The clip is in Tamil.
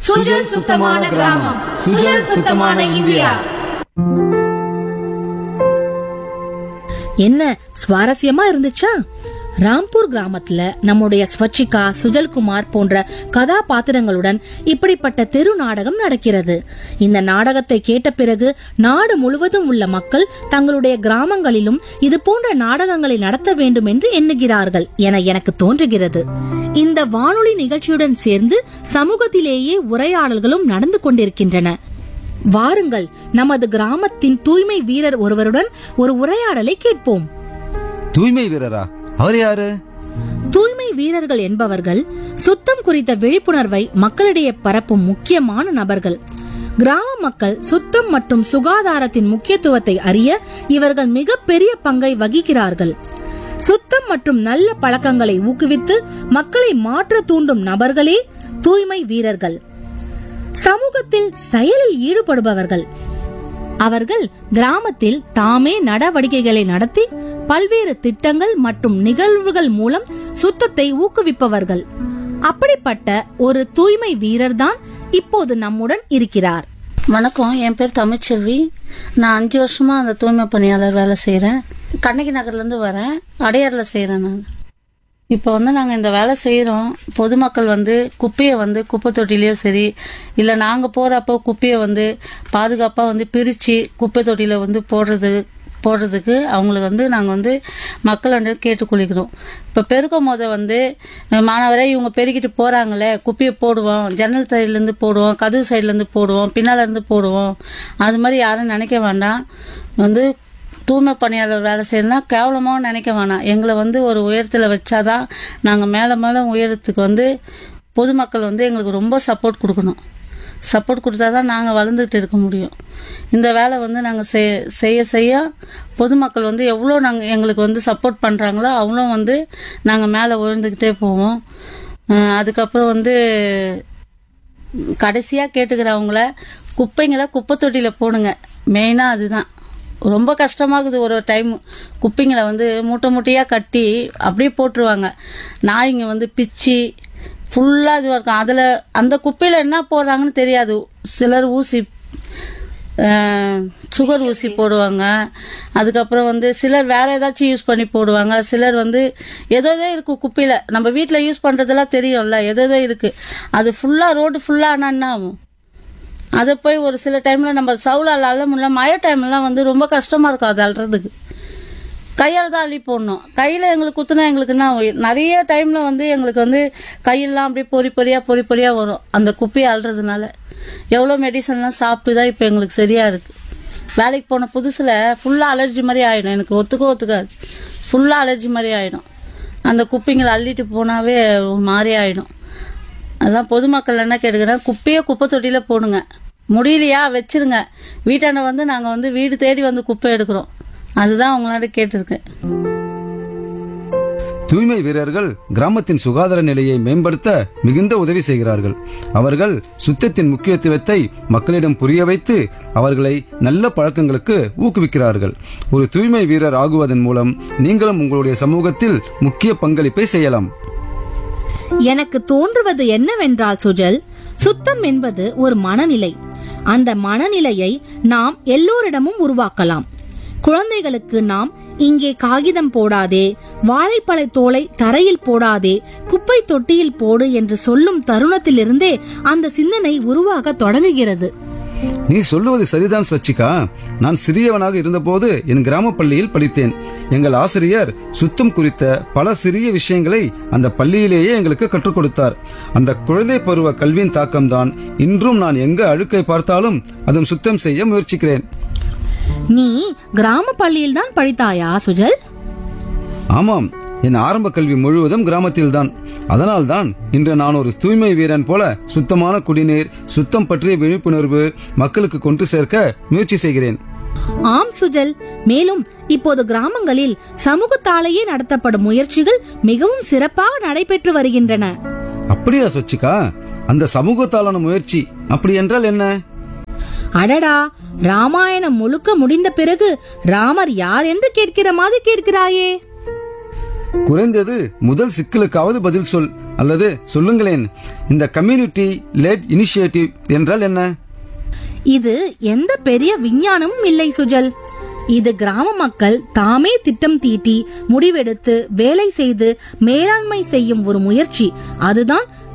சுஜல் சுத்தமான கிராமம் சுஜல் சுத்தமான இந்தியா என்ன சுவாரஸ்யமா இருந்துச்சா ராம்பூர் கிராமத்துல நம்முடைய ஸ்வச்சிகா சுஜல்குமார் போன்ற கதாபாத்திரங்களுடன் இப்படிப்பட்ட தெரு நாடகம் நடக்கிறது இந்த நாடகத்தை கேட்ட பிறகு நாடு முழுவதும் உள்ள மக்கள் தங்களுடைய கிராமங்களிலும் இது போன்ற நாடகங்களை நடத்த வேண்டும் என்று எண்ணுகிறார்கள் என எனக்கு தோன்றுகிறது இந்த வானொலி நிகழ்ச்சியுடன் சேர்ந்து சமூகத்திலேயே உரையாடல்களும் நடந்து கொண்டிருக்கின்றன வாருங்கள் நமது கிராமத்தின் தூய்மை வீரர் ஒருவருடன் ஒரு உரையாடலை கேட்போம் தூய்மை வீரரா அவர் யாரு தூய்மை வீரர்கள் என்பவர்கள் சுத்தம் குறித்த விழிப்புணர்வை மக்களிடையே பரப்பும் முக்கியமான நபர்கள் கிராம மக்கள் சுத்தம் மற்றும் சுகாதாரத்தின் முக்கியத்துவத்தை அறிய இவர்கள் மிகப்பெரிய பங்கை வகிக்கிறார்கள் சுத்தம் மற்றும் நல்ல பழக்கங்களை ஊக்குவித்து மக்களை மாற்ற தூண்டும் நபர்களே தூய்மை வீரர்கள் சமூகத்தில் செயலில் ஈடுபடுபவர்கள் அவர்கள் கிராமத்தில் தாமே நடவடிக்கைகளை நடத்தி பல்வேறு திட்டங்கள் மற்றும் நிகழ்வுகள் மூலம் சுத்தத்தை ஊக்குவிப்பவர்கள் அப்படிப்பட்ட ஒரு தூய்மை வீரர்தான் இப்போது நம்முடன் இருக்கிறார் வணக்கம் என் பேர் தமிழ்ச்செல்வி நான் அஞ்சு வருஷமா அந்த தூய்மை பணியாளர் வேலை செய்கிறேன் கண்ணகி நகர்லேருந்து வரேன் அடையாறில் செய்கிறேன் நான் இப்போ வந்து நாங்கள் இந்த வேலை செய்கிறோம் பொதுமக்கள் வந்து குப்பையை வந்து குப்பை தொட்டிலையோ சரி இல்லை நாங்கள் போகிறப்போ குப்பையை வந்து பாதுகாப்பாக வந்து பிரித்து குப்பை தொட்டியில் வந்து போடுறது போடுறதுக்கு அவங்களுக்கு வந்து நாங்கள் வந்து மக்கள் வந்து கேட்டுக்கொள்கிறோம் இப்போ பெருக்கும் போது வந்து அஹ், மாணவரே இவங்க பெருக்கிட்டு போகிறாங்களே குப்பையை போடுவோம் ஜன்னல் சைட்லேருந்து போடுவோம் கதவு சைட்லேருந்து போடுவோம் பின்னால் இருந்து போடுவோம் அது மாதிரி யாரும் நினைக்க வேண்டாம் வந்து தூய்மை பணியாளர் வேலை செய்யணும்னா கேவலமாக நினைக்க வேணாம் எங்களை வந்து ஒரு உயரத்தில் வச்சாதான் நாங்கள் மேலே மேலே உயரத்துக்கு வந்து பொதுமக்கள் வந்து எங்களுக்கு ரொம்ப சப்போர்ட் கொடுக்கணும் சப்போர்ட் கொடுத்தா தான் நாங்கள் வளர்ந்துட்டு இருக்க முடியும் இந்த வேலை வந்து நாங்கள் செய்ய செய்ய பொதுமக்கள் வந்து எவ்வளோ நாங்கள் எங்களுக்கு வந்து சப்போர்ட் பண்ணுறாங்களோ அவ்வளோ வந்து நாங்கள் மேலே உயர்ந்துக்கிட்டே போவோம் அஹ் அதுக்கப்புறம் வந்து கடைசியாக கேட்டுக்கிறவங்கள குப்பைங்களை குப்பை தொட்டியில் போடுங்க மெயினாக அதுதான் ரொம்ப கஷ்டமாகுது ஒரு டைம் குப்பைங்களை வந்து மூட்டை மூட்டையாக கட்டி அப்படியே போட்டுருவாங்க நாய்ங்க வந்து பிச்சு ஃபுல்லாக இதுவாக இருக்கும் அதில் அந்த குப்பையில் என்ன போடுறாங்கன்னு தெரியாது சிலர் ஊசி அஹ், சுகர் ஊசி போடுவாங்க அதுக்கப்புறம் வந்து சிலர் வேற ஏதாச்சும் யூஸ் பண்ணி போடுவாங்க சிலர் வந்து ஏதோ ஏதோ இருக்கு குப்பையில நம்ம வீட்டில் யூஸ் பண்றதெல்லாம் தெரியும்ல ஏதோ ஏதோ இருக்கு அது ஃபுல்லா ரோடு ஃபுல்லா ஆனா என்ன ஆகும் அதை போய் ஒரு சில டைம்ல நம்ம சவுலால் அள்ள முடியல மழை டைம்லாம் வந்து ரொம்ப கஷ்டமா இருக்கும் அது அள்ளுறதுக்கு கையால் தான் அள்ளி போடணும் கையில் எங்களுக்கு குத்துனா எங்களுக்கு என்ன ஆகும்? நிறைய டைமில் வந்து எங்களுக்கு வந்து கையெல்லாம் அப்படியே பொறி பொறியாக பொறி பொறியாக வரும் அந்த குப்பையை அள்ளுறதுனால எவ்வளோ மெடிசன்லாம் சாப்பிட்டு தான் இப்போ எங்களுக்கு சரியாக இருக்குது வேலைக்கு போன புதுசில் ஃபுல்லாக அலர்ஜி மாதிரி ஆகிடும் எனக்கு ஒத்துக்க ஒத்துக்காது ஃபுல்லாக அலர்ஜி மாதிரி ஆகிடும் அந்த குப்பைங்களை அள்ளிட்டு போனாவே ஒரு மாதிரி ஆகிடும் அதான் பொதுமக்கள் என்ன கேட்டுக்கிறேன் குப்பையை குப்பை தொட்டியில் போடுங்க முடியலையா வச்சிருங்க வீட்டாண்ட வந்து நாங்கள் வந்து வீடு தேடி வந்து குப்பை எடுக்கிறோம் அதுதான் உங்களாண்ட கேட்டிருக்கேன் தூய்மை வீரர்கள் கிராமத்தின் சுகாதார நிலையை மேம்படுத்த மிகுந்த உதவி செய்கிறார்கள் அவர்கள் சுத்தத்தின் முக்கியத்துவத்தை மக்களிடம் புரிய வைத்து அவர்களை நல்ல பழக்கங்களுக்கு ஊக்குவிக்கிறார்கள் ஒரு தூய்மை வீரர் ஆகுவதன் மூலம் நீங்களும் உங்களுடைய சமூகத்தில் முக்கிய பங்களிப்பை செய்யலாம் எனக்கு தோன்றுவது என்னவென்றால் சுஜல் சுத்தம் என்பது ஒரு மனநிலை அந்த மனநிலையை நாம் எல்லோரிடமும் உருவாக்கலாம் குழந்தைகளுக்கு நாம் இங்கே காகிதம் போடாதே வாழைப்பழ தோலை தரையில் போடாதே குப்பை தொட்டியில் போடு என்று சொல்லும் தருணத்திலிருந்தே அந்த சிந்தனை உருவாக தொடங்குகிறது நீ சொல்லுவது சரிதான் ஸ்வச்சிகா நான் சிறியவனாக இருந்தபோது என் கிராம பள்ளியில் படித்தேன் எங்கள் ஆசிரியர் சுத்தம் குறித்த பல சிறிய விஷயங்களை அந்த பள்ளியிலேயே எங்களுக்கு கற்றுக் கொடுத்தார் அந்த குழந்தை பருவ கல்வியின் தாக்கம்தான் இன்றும் நான் எங்க அழுக்கை பார்த்தாலும் அதுவும் சுத்தம் செய்ய முயற்சிக்கிறேன் நீ கிராம பள்ளியில் தான் படித்தாயா சுஜல் ஆமாம் என் ஆரம்ப கல்வி முழுவதும் கிராமத்தில்தான் அதனால்தான் இன்று நான் ஒரு தூய்மை வீரன் போல சுத்தமான குடிநீர் சுத்தம் பற்றிய விழிப்புணர்வு மக்களுக்கு கொண்டு சேர்க்க முயற்சி செய்கிறேன் ஆம் சுஜல் மேலும் இப்போது கிராமங்களில் சமூகத்தாலேயே நடத்தப்படும் முயற்சிகள் மிகவும் சிறப்பாக நடைபெற்று வருகின்றன அப்படியா சொச்சிக்கா அந்த சமூகத்தாலான முயற்சி அப்படி என்றால் என்ன அடடா ராமாயணம் முழுக்க முடிந்த பிறகு ராமர் யார் என்று கேட்கிற மாதிரி கேட்கிறாயே குறைந்தது முதல் சிக்கலுக்காவது பதில் சொல் அல்லது சொல்லுங்களேன் இந்த கம்யூனிட்டி லெட் இனிஷியேட்டிவ் என்றால் என்ன இது எந்த பெரிய விஞ்ஞானமும் இல்லை சுஜல் இது கிராம மக்கள் தாமே திட்டம் தீட்டி முடிவெடுத்து வேலை செய்து மேலாண்மை செய்யும் ஒரு முயற்சி அதுதான்